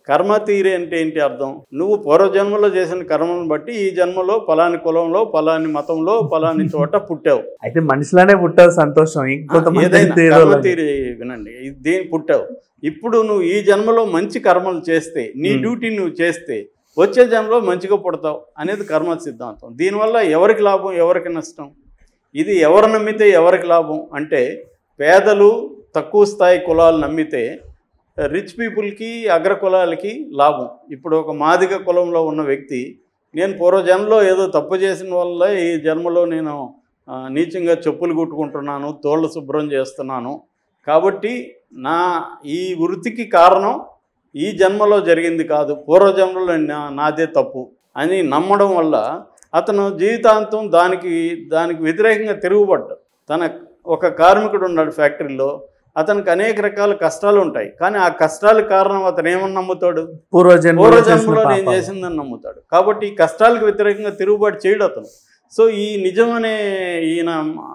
కర్మ తీరి అంటే ఏంటి అర్థం నువ్వు పూర్వజన్మలో చేసిన కర్మను బట్టి ఈ జన్మలో పలాని కులంలో పలాని మతంలో పలాని చోట పుట్టావు అయితే మనిషిలానే పుట్టావు సంతోషం ఇంకొంతమంది ఏదైనా అయితే ఏదో కర్మ లాగా. తీరి వినండి ఇది దీని పుట్టావు ఇప్పుడు నువ్వు ఈ జన్మలో మంచి కర్మలు చేస్తే నీ Hmm. డ్యూటీ నువ్వు చేస్తే వచ్చే జన్మలో మంచిగా పుడతావు అనేది కర్మ సిద్ధాంతం దీనివల్ల ఎవరికి లాభం ఎవరికి నష్టం ఇది ఎవరు నమ్మితే ఎవరికి లాభం అంటే పేదలు తక్కువ స్థాయి కులాలు నమ్మితే రిచ్ పీపుల్కి అగ్ర కులాలకి లాభం ఇప్పుడు ఒక మాదిగ కులంలో ఉన్న వ్యక్తి నేను పూర్వజన్మలో ఏదో తప్పు చేసిన వల్ల ఈ జన్మలో నేను ఆ, నీచంగా చెప్పులు కుట్టుకుంటున్నాను తోళ్ళు శుభ్రం చేస్తున్నాను కాబట్టి నా ఈ వృత్తికి కారణం ఈ జన్మలో జరిగింది కాదు పూర్వజన్మలో నా నాదే తప్పు అని నమ్మడం వల్ల అతను జీవితాంతం దానికి దానికి వ్యతిరేకంగా తిరుగుబడ్డాడు తన ఒక కార్మికుడు ఉన్నాడు ఫ్యాక్టరీలో అతనికి అనేక రకాల కష్టాలు ఉంటాయి కానీ ఆ కష్టాలకు కారణం అతను ఏమని నమ్ముతాడు పూర్వజన్మలో చేసిన పూర్వజన్మలో నేను పాపాలు. చేసిందని నమ్ముతాడు కాబట్టి ఈ కష్టాలకు వ్యతిరేకంగా తిరుగుబాటు చేయడు అతను సో ఈ నిజమనే ఈయన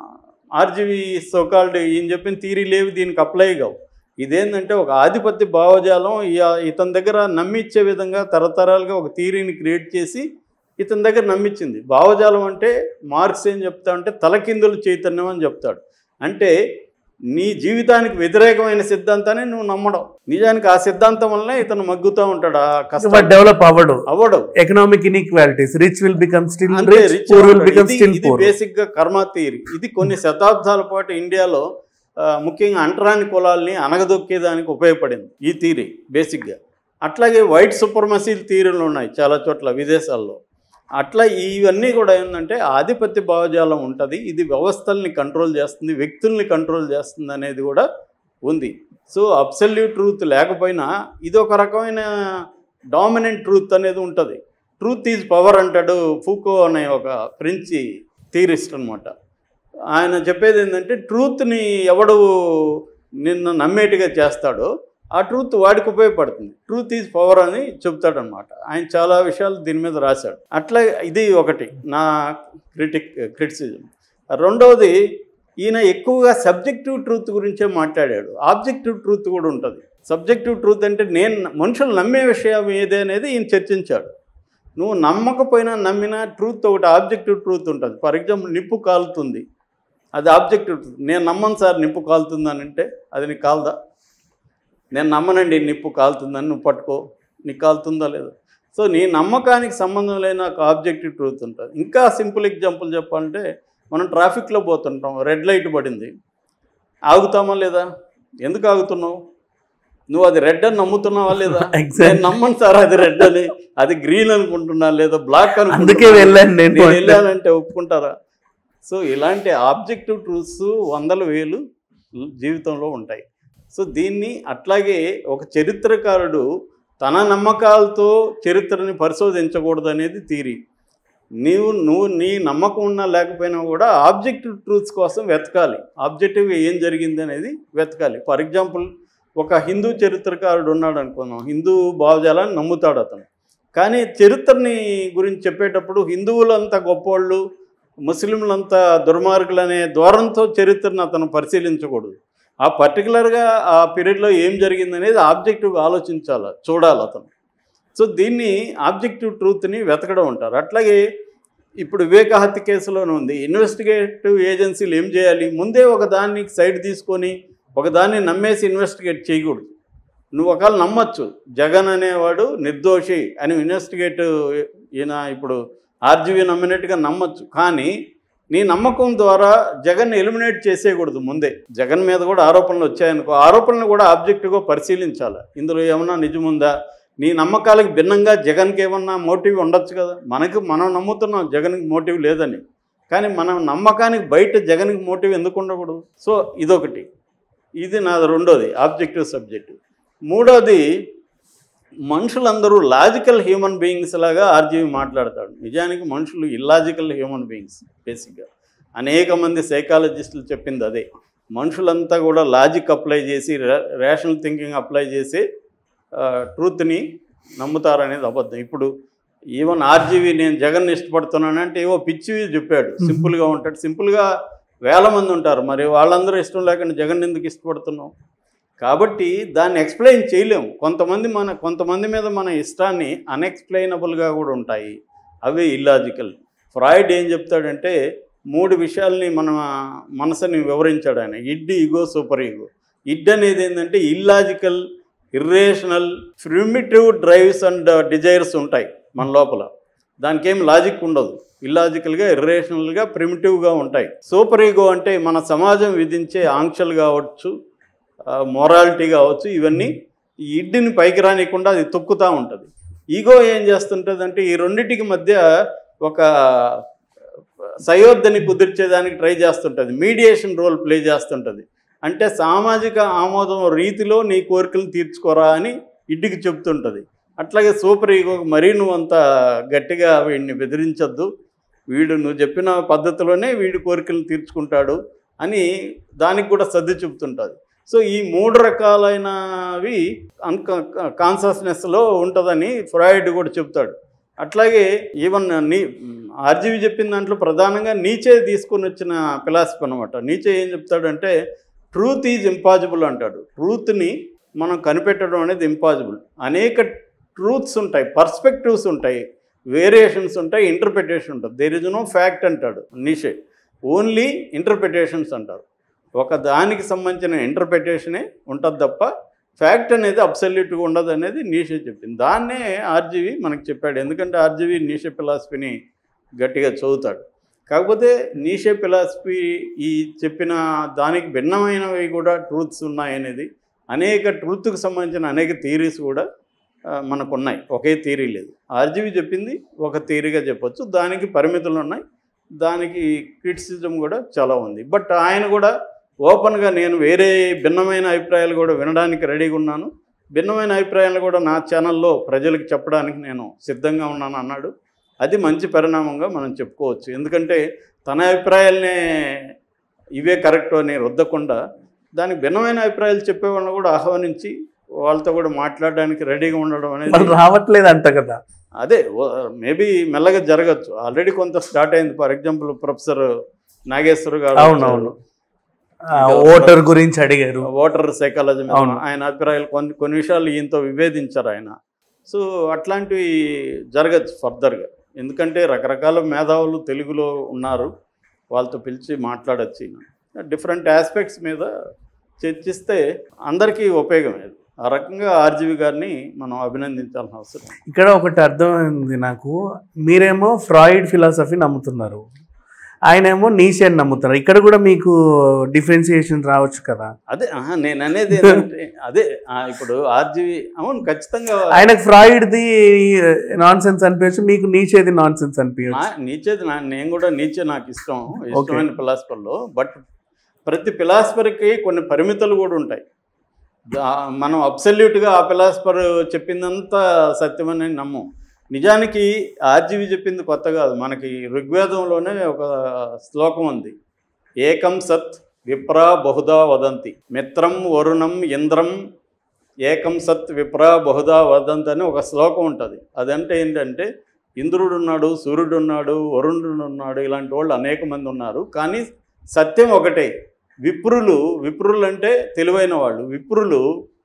ఆర్జీవి సోకాల్డ్ ఈయన చెప్పిన థీరీ లేవు దీనికి అప్లై కావు ఇదేంటంటే ఒక ఆధిపత్య భావజాలం ఈ- ఇతని దగ్గర నమ్మించే విధంగా తరతరాలుగా ఒక థీరీని క్రియేట్ చేసి ఇతని దగ్గర నమ్మించింది భావజాలం అంటే మార్క్స్ ఏం చెప్తా అంటే తలకిందులు చైతన్యం అని చెప్తాడు అంటే నీ జీవితానికి వ్యతిరేకమైన సిద్ధాంతాన్ని నువ్వు నమ్మడం నిజానికి ఆ సిద్ధాంతం వల్లనే ఇతను మగ్గుతూ ఉంటాడు ఆ కష్టం డెవలప్ అవ్వడు అవ్వడు economic inequalities rich will become still అంతే రిచ్ రిచ్ పూర్ విల్ అవుతాడు. బికమ్ ఇది- స్టిల్ ఇది పూర్ బేసిక్ గా కర్మ థియరీ ఇది కొన్ని శతాబ్దాల పాటు ఇండియాలో ఆ, ముఖ్యంగా అంటరాని కులాల్ని అనగదొక్కేదానికి ఉపయోగపడింది ఈ థియరీ బేసిక్గా అట్లాగే వైట్ సుపర్మసీ థియరీలు ఉన్నాయి చాలా చోట్ల విదేశాల్లో అట్లా ఇవన్నీ కూడా ఏంటంటే ఆధిపత్య భావజాలం ఉంటుంది ఇది వ్యవస్థల్ని కంట్రోల్ చేస్తుంది వ్యక్తుల్ని కంట్రోల్ చేస్తుంది అనేది కూడా ఉంది సో అబ్సల్యూట్ ట్రూత్ లేకపోయినా ఇది ఒక రకమైన డామినెంట్ ట్రూత్ అనేది ఉంటుంది ట్రూత్ ఈజ్ పవర్ అంటాడు ఫూకో అనే ఒక ఫ్రెంచి థీరిస్ట్ అనమాట ఆయన చెప్పేది ఏంటంటే ట్రూత్ని ఎవడు నిన్ను నమ్మేట్టుగా చేస్తాడో ఆ ట్రూత్ వాడికి ఉపయోగపడుతుంది ట్రూత్ ఈజ్ పవర్ అని చెప్తాడనమాట ఆయన చాలా విషయాలు దీని మీద రాశాడు అట్లా ఇది ఒకటి నా క్రిటిక్ క్రిటిసిజం రెండవది ఈయన ఎక్కువగా సబ్జెక్టివ్ ట్రూత్ గురించే మాట్లాడాడు ఆబ్జెక్టివ్ ట్రూత్ కూడా ఉంటుంది సబ్జెక్టివ్ ట్రూత్ అంటే నేను మనుషులు నమ్మే విషయం ఏదే అనేది ఈయన చర్చించాడు నువ్వు నమ్మకపోయినా నమ్మినా ట్రూత్ ఒకటి ఆబ్జెక్టివ్ ట్రూత్ ఉంటుంది ఫర్ ఎగ్జాంపుల్ నిప్పు కాలుతుంది అది ఆబ్జెక్టివ్ ట్రూత్ నేను నమ్మను సార్ నిప్పు కాలుతుందని అంటే అది నీకు కాలదా నేను నమ్మనండి నిప్పు కాలుతుందని నువ్వు పట్టుకో నీకు కాలుతుందా లేదా సో నీ నమ్మకానికి సంబంధం లేని ఒక ఆబ్జెక్టివ్ ట్రూత్ ఉంటుంది ఇంకా సింపుల్ ఎగ్జాంపుల్ చెప్పాలంటే మనం ట్రాఫిక్లో పోతుంటాం రెడ్ లైట్ పడింది ఆగుతామా లేదా ఎందుకు ఆగుతున్నావు నువ్వు అది రెడ్ అని నమ్ముతున్నావా లేదా Exactly. నేను నమ్మను సార్ అది రెడ్ అని అది గ్రీన్ అనుకుంటున్నా లేదా బ్లాక్ అందుకే వెళ్ళాను నేను నేను వెళ్ళానంటే ఒప్పుకుంటారా సో ఇలాంటి ఆబ్జెక్టివ్ ట్రూత్స్ వందల వేలు జీవితంలో ఉంటాయి సో దీన్ని అట్లాగే ఒక చరిత్రకారుడు తన నమ్మకాలతో చరిత్రని పరిశోధించకూడదు అనేది థీరీ నీవు నువ్వు నీ నమ్మకం ఉన్నా లేకపోయినా కూడా ఆబ్జెక్టివ్ ట్రూత్స్ కోసం వెతకాలి ఆబ్జెక్టివ్గా ఏం జరిగింది అనేది వెతకాలి ఫర్ ఎగ్జాంపుల్ ఒక హిందూ చరిత్రకారుడు ఉన్నాడు అనుకుందాం హిందూ భావజాలాన్ని నమ్ముతాడు అతను కానీ చరిత్రని గురించి చెప్పేటప్పుడు హిందువులంతా గొప్పోళ్ళు ముస్లింలంతా దుర్మార్గులు అనే ధోరణితో చరిత్రను అతను పరిశీలించకూడదు ఆ పర్టికులర్గా ఆ పీరియడ్లో ఏం జరిగింది అనేది ఆబ్జెక్టివ్గా ఆలోచించాలి చూడాలి అతను సో దీన్ని ఆబ్జెక్టివ్ ట్రూత్ని వెతకడం ఉంటారు అట్లాగే ఇప్పుడు వివేక హత్య కేసులోనే ఉంది ఇన్వెస్టిగేటివ్ ఏజెన్సీలు ఏం చేయాలి ముందే ఒక దాన్ని సైడ్ తీసుకొని ఒక దాన్ని నమ్మేసి ఇన్వెస్టిగేట్ చేయకూడదు నువ్వు ఒకవేళ నమ్మచ్చు జగన్ అనేవాడు నిర్దోషి అని ఇన్వెస్టిగేటివ్ ఈయన ఇప్పుడు ఆర్జీవీ నమ్మినట్టుగా నమ్మచ్చు కానీ నీ నమ్మకం ద్వారా జగన్ ఎలిమినేట్ చేసేయకూడదు ముందే జగన్ మీద కూడా ఆరోపణలు వచ్చాయనుకో ఆరోపణలు కూడా ఆబ్జెక్టివ్గా పరిశీలించాలి ఇందులో ఏమన్నా నిజముందా నీ నమ్మకాలకు భిన్నంగా జగన్కి ఏమన్నా మోటివ్ ఉండొచ్చు కదా మనకు మనం నమ్ముతున్నాం జగన్కి మోటివ్ లేదని కానీ మనం నమ్మకానికి బయట జగన్కి మోటివ్ ఎందుకు ఉండకూడదు సో ఇదొకటి ఇది నాది రెండోది ఆబ్జెక్టివ్ సబ్జెక్ట్ మూడోది మనుషులందరూ లాజికల్ హ్యూమన్ బీయింగ్స్ లాగా ఆర్జీవి మాట్లాడతాడు నిజానికి మనుషులు ఇల్లాజికల్ హ్యూమన్ బీయింగ్స్ బేసిక్గా అనేక మంది సైకాలజిస్టులు చెప్పింది అదే మనుషులంతా కూడా లాజిక్ అప్లై చేసి రేషనల్ థింకింగ్ అప్లై చేసి ట్రూత్ని నమ్ముతారనేది అబద్ధం ఇప్పుడు ఈవెన్ ఆర్జీవి నేను జగన్ ఇష్టపడుతున్నానంటే ఏవో పిచ్చివి చెప్పాడు సింపుల్గా ఉంటాడు సింపుల్గా వేల మంది ఉంటారు మరి వాళ్ళందరూ ఇష్టం లేకుండా జగన్ ఎందుకు ఇష్టపడుతున్నావు కాబట్టి దాన్ని ఎక్స్ప్లెయిన్ చేయలేము కొంతమంది మన కొంతమంది మీద మన ఇష్టాన్ని అన్ఎక్స్ప్లెయినబుల్గా కూడా ఉంటాయి అవి ఇల్లాజికల్ ఫ్రాయిడ్ ఏం చెప్తాడంటే మూడు విషయాల్ని మన మనసుని వివరించాడు ఆయన id ego super ego id అనేది ఏంటంటే illogical irrational primitive drives and desires ఉంటాయి మన లోపల దానికి ఏం లాజిక్ ఉండదు ఇల్లాజికల్గా ఇర్రేషనల్గా ప్రిమిటివ్గా ఉంటాయి సూపర్ ఈగో అంటే మన సమాజం విధించే ఆంక్షలు కావచ్చు మొరాలిటీ కావచ్చు ఇవన్నీ ఈ ఇడ్డిని పైకి రానికుండా అది తొక్కుతూ ఉంటుంది ఈగో ఏం చేస్తుంటుంది అంటే ఈ రెండింటికి మధ్య ఒక సయోధ్యని కుదిర్చేదానికి ట్రై చేస్తుంటుంది మీడియేషన్ రోల్ ప్లే చేస్తుంటుంది అంటే సామాజిక ఆమోదం రీతిలో నీ కోరికలు తీర్చుకోరా అని ఇడ్డికి చెప్తుంటుంది అట్లాగే సూపర్ ఈగో మరీ నువ్వు అంత గట్టిగా వీడిని బెదిరించొద్దు వీడు నువ్వు చెప్పిన పద్ధతిలోనే వీడి కోరికలు తీర్చుకుంటాడు అని దానికి కూడా సర్ది చెప్తుంటుంది సో ఈ మూడు రకాలైనవి అన్క కాన్షియస్నెస్లో ఉంటుందని ఫ్రాయిడ్ కూడా చెప్తాడు అట్లాగే ఈవెన్ నీ ఆర్జీవి చెప్పిన దాంట్లో ప్రధానంగా నీచే తీసుకొని వచ్చిన ఫిలాసఫీ అనమాట నీచే ఏం చెప్తాడంటే ట్రూత్ ఈజ్ ఇంపాసిబుల్ అంటాడు ట్రూత్ని మనం కనిపెట్టడం అనేది ఇంపాసిబుల్ అనేక ట్రూత్స్ ఉంటాయి పర్స్పెక్టివ్స్ ఉంటాయి వేరియేషన్స్ ఉంటాయి ఇంటర్ప్రిటేషన్ ఉంటుంది దేర్ ఇస్ నో ఫ్యాక్ట్ అంటాడు నీషే ఓన్లీ ఇంటర్ప్రిటేషన్స్ అంటారు ఒక దానికి సంబంధించిన ఇంటర్ప్రిటేషనే ఉంటుంది తప్ప ఫ్యాక్ట్ అనేది అబ్సల్యూట్గా ఉండదు అనేది నీషే చెప్పింది దాన్నే ఆర్జీవి మనకు చెప్పాడు ఎందుకంటే ఆర్జీవి నీషే ఫిలాసఫీని గట్టిగా చదువుతాడు కాకపోతే నీషే ఫిలాసఫీ ఈ చెప్పిన దానికి భిన్నమైనవి కూడా ట్రూత్స్ ఉన్నాయనేది అనేక ట్రూత్కి సంబంధించిన అనేక థీరీస్ కూడా ఆ, మనకు ఉన్నాయి ఒకే థీరీ లేదు ఆర్జీవి చెప్పింది ఒక థీరీగా చెప్పొచ్చు దానికి పరిమితులు ఉన్నాయి దానికి క్రిటిసిజం కూడా చాలా ఉంది బట్ ఆయన కూడా ఓపెన్గా నేను వేరే భిన్నమైన అభిప్రాయాలు కూడా వినడానికి రెడీగా ఉన్నాను భిన్నమైన అభిప్రాయాలు కూడా నా ఛానల్లో ప్రజలకు చెప్పడానికి నేను సిద్ధంగా ఉన్నాను అన్నాడు అది మంచి పరిణామంగా మనం చెప్పుకోవచ్చు ఎందుకంటే తన అభిప్రాయాలనే ఇవే కరెక్ట్ అని రుద్దకుండా దానికి భిన్నమైన అభిప్రాయాలు చెప్పేవాళ్ళని కూడా ఆహ్వానించి వాళ్ళతో కూడా మాట్లాడడానికి రెడీగా ఉండడం అనేది వాళ్ళు రావట్లేదు అంట కదా అదే మేబీ మెల్లగా జరగచ్చు ఆల్రెడీ కొంత స్టార్ట్ అయింది ఫర్ ఎగ్జాంపుల్ ప్రొఫెసర్ నాగేశ్వర్ గారు అవునవును ఓటర్ గురించి అడిగారు ఓటర్ సైకాలజీ మీద అవును. ఆయన అభిప్రాయాలు కొన్ని కొన్ని విషయాలు ఈయనతో విభేదించారు ఆయన సో అట్లాంటివి జరగచ్చు ఫర్దర్గా ఎందుకంటే రకరకాల మేధావులు తెలుగులో ఉన్నారు వాళ్ళతో పిలిచి మాట్లాడచ్చు ఈయన డిఫరెంట్ ఆస్పెక్ట్స్ మీద చర్చిస్తే అందరికీ ఉపయోగమే ఆ రకంగా ఆర్జీవి గారిని మనం అభినందించాల్సిన అవసరం ఇక్కడ ఒకటి అర్థమైంది నాకు మీరేమో ఫ్రాయిడ్ ఫిలాసఫీ నమ్ముతున్నారు ఆయనేమో నీషే నమ్ముతున్నారు ఇక్కడ కూడా మీకు డిఫరెన్సియేషన్ రావచ్చు కదా అదే ఆహా, నేను అనేది ఏంటంటే అదే ఆ, ఇప్పుడు ఆర్జీవి అవును ఖచ్చితంగా ఆయనకు ఫ్రాయిడ్ది నాన్ సెన్స్ అనిపించచ్చు మీకు నీచేది నాన్ సెన్స్ అనిపించచ్చు నా నీచేది నా నేను కూడా నీచే నాకు ఇష్టం ఇష్టమైన ఫిలాసఫర్లో బట్ ప్రతి ఫిలాసఫర్కి కొన్ని పరిమితులు కూడా ఉంటాయి దా- మనం అబ్సల్యూట్గా ఆ ఫిలాసఫర్ చెప్పిందంతా సత్యమని నమ్మం నిజానికి ఆర్జీవి చెప్పింది కొత్త కాదు మనకి ఋగ్వేదంలోనే ఒక శ్లోకం ఉంది ఏకం సత్ విప్రా బహుదా వదంతి మిత్రం వరుణం ఇంద్రం ఏకం సత్ విప్రా బహుదా వదంతి అని ఒక శ్లోకం ఉంటుంది అదంటే ఏంటంటే ఇంద్రుడు ఉన్నాడు సూర్యుడు ఉన్నాడు వరుణుడు ఉన్నాడు ఇలాంటి వాళ్ళు అనేక మంది ఉన్నారు కానీ సత్యం ఒకటే విప్రులు విప్రులు అంటే తెలివైన వాళ్ళు విప్రులు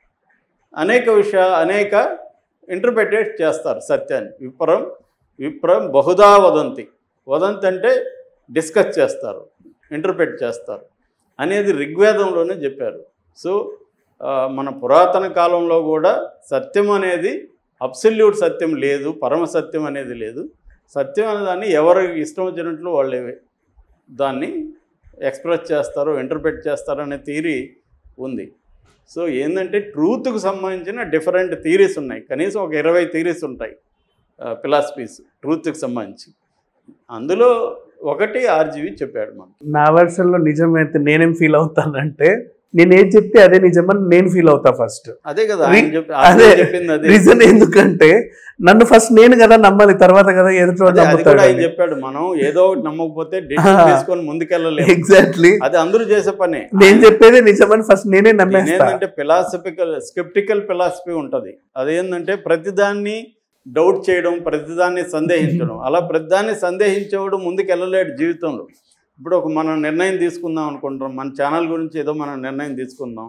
అనేక విషయ అనేక ఇంటర్ప్రిటేట్ చేస్తారు సత్యాన్ని విప్రం విప్రం బహుదా వదంతి వదంతి అంటే డిస్కస్ చేస్తారు ఇంటర్ప్రిట్ చేస్తారు అనేది ఋగ్వేదంలోనే చెప్పారు సో ఆ, మన పురాతన కాలంలో కూడా సత్యం అనేది అబ్సల్యూట్ సత్యం లేదు పరమ సత్యం అనేది లేదు సత్యం అనే దాన్ని ఎవరు ఇష్టం వచ్చినట్లు వాళ్ళు దాన్ని ఎక్స్ప్రెస్ చేస్తారు ఇంటర్ప్రిట్ చేస్తారు అనే థీరీ ఉంది సో ఏంటంటే ట్రూత్కు సంబంధించిన డిఫరెంట్ థీరీస్ ఉన్నాయి కనీసం ఒక ఇరవై థీరీస్ ఉంటాయి ఫిలాసఫీస్ ట్రూత్కి సంబంధించి అందులో ఒకటి ఆర్జీవి చెప్పాడు మనకు నా వర్షన్లో నిజమైతే నేనేం ఫీల్ అవుతానంటే నేను ఏం చెప్తే అదే నిజమని నేను ఫీల్ అవుతా ఫస్ట్ అదే కదా ఆయన రీ- చెప్పి అదే ఆర్జీవి చెప్పింది అదే రీజన్ ఎందుకంటే నన్ను ఫస్ట్ నేను కదా నమ్మాలి తర్వాత కదా ఎదుటి అదే, అది కూడా ఆయన నమ్ముతాడు చెప్పాడు మనం ఏదో ఒకటి నమ్మకపోతే డెసిషన్ తీసుకొని ముందుకెళ్ళలేము ఎగ్జాక్ట్లీ అది అందరూ చేసే పనే నేను చెప్పేది నిజమని ఫస్ట్ నేనే నమ్మేస్తా ఏంటంటే ఫిలాసఫికల్ స్కెప్టికల్ ఫిలాసఫీ ఉంటుంది అదేంటంటే ప్రతిదాన్ని డౌట్ చేయడం ప్రతిదాన్ని సందేహించడం అలా ప్రతిదాన్ని సందేహించేవాడు ముందుకు వెళ్ళలేడు జీవితంలో ఇప్పుడు ఒక మనం నిర్ణయం తీసుకుందాం అనుకుంటాం మన ఛానల్ గురించి ఏదో మనం నిర్ణయం తీసుకుందాం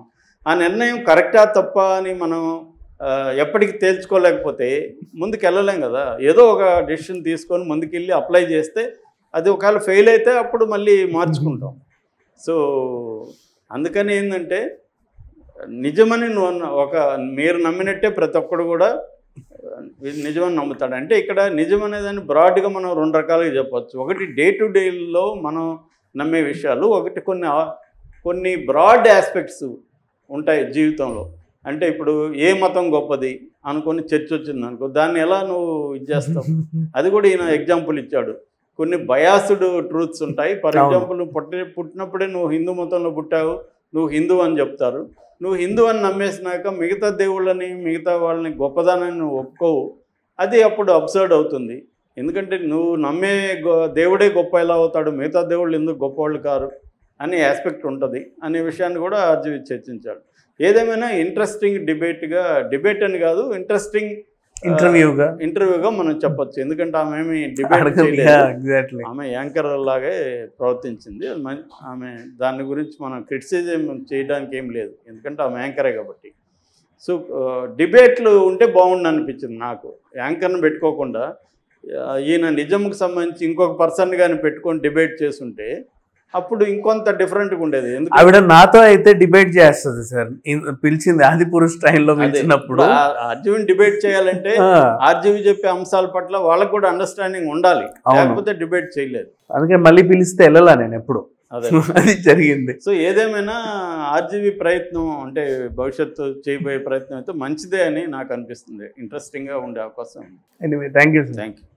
ఆ నిర్ణయం కరెక్టా తప్ప అని మనం ఆ, ఎప్పటికి తేల్చుకోలేకపోతే ముందుకు వెళ్ళలేం కదా ఏదో ఒక డెసిషన్ తీసుకొని ముందుకెళ్ళి అప్లై చేస్తే అది ఒకవేళ ఫెయిల్ అయితే అప్పుడు మళ్ళీ మార్చుకుంటాం సో అందుకని ఏంటంటే నిజమని నువ్వు అన్న- ఒక మీరు నమ్మినట్టే ప్రతి ఒక్కడు కూడా ఇది నిజమని నమ్ముతాడు అంటే ఇక్కడ నిజం అనేదాన్ని బ్రాడ్గా మనం రెండు రకాలుగా చెప్పొచ్చు ఒకటి డే టు డేలో మనం నమ్మే విషయాలు ఒకటి కొన్ని ఆ- కొన్ని బ్రాడ్ ఆస్పెక్ట్స్ ఉంటాయి జీవితంలో అంటే ఇప్పుడు ఏ మతం గొప్పది అనుకొని చర్చ వచ్చింది అనుకో దాన్ని ఎలా నువ్వు ఇది చేస్తావు అది కూడా ఈయన ఎగ్జాంపుల్ ఇచ్చాడు కొన్ని బయాస్డ్ ట్రూత్స్ ఉంటాయి ఫర్ అవును. ఎగ్జాంపుల్ పుట్టి పుట్టినప్పుడే నువ్వు హిందూ మతంలో పుట్టావు నువ్వు హిందూ అని చెప్తారు నువ్వు హిందూ అని నమ్మేసినాక మిగతా దేవుళ్ళని మిగతా వాళ్ళని గొప్పదానాన్ని నువ్వు ఒప్పుకోవు అది అప్పుడు అబ్సర్డ్ అవుతుంది ఎందుకంటే నువ్వు నమ్మే గొ- దేవుడే గొప్ప ఎలా అవుతాడు మిగతా దేవుళ్ళు ఎందుకు గొప్పవాళ్ళు కారు అనే ఆస్పెక్ట్ ఉంటుంది అనే విషయాన్ని కూడా అర్జున్ చర్చించాడు ఏదేమైనా ఇంట్రెస్టింగ్ డిబేట్గా డిబేట్ అని కాదు ఇంట్రెస్టింగ్ ఇంటర్వ్యూగా ఇంటర్వ్యూగా మనం చెప్పొచ్చు ఎందుకంటే ఆమె ఏమి డిబేట్ చేయలేదు ఎగ్జాక్ట్లీ ఆమె యాంకర్ లాగే ప్రవర్తించింది అది మం- ఆమె దాని గురించి మనం క్రిటిసైజం చేయడానికి ఏం లేదు ఎందుకంటే ఆమె యాంకరే కాబట్టి సో డిబేట్లు ఉంటే బాగుండు అనిపించింది నాకు యాంకర్ని పెట్టుకోకుండా ఆ, ఈయన నిజంకి సంబంధించి ఇంకొక పర్సన్ కానీ పెట్టుకొని డిబేట్ చేస్తుంటే అప్పుడు ఇంకొంత డిఫరెంట్గా ఉండేది ఎందుకంటే ఆవిడ నాతో అయితే డిబేట్ చేస్తుంది సార్ ఇన్- పిలిచింది ఆది పురుష్ టైంలో అదే, పిలిచినప్పుడు ఇప్పుడు ఆ- ఆర్జీవిని డిబేట్ చేయాలంటే ఆ, ఆర్జీవి చెప్పే అంశాల పట్ల వాళ్ళకు కూడా అండర్స్టాండింగ్ ఉండాలి అవును. లేకపోతే డిబేట్ చేయలేదు అందుకే మళ్ళీ పిలిస్తే వెళ్ళాల నేను ఎప్పుడు అదే అది జరిగింది సో ఏదేమైనా ఆర్జీవి ప్రయత్నం అంటే భవిష్యత్తు చేయబోయే ప్రయత్నం అయితే మంచిదే అని నాకు అనిపిస్తుంది ఇంట్రెస్టింగ్గా ఉండే అవకాశం ఉంది anyway thank you sir thank you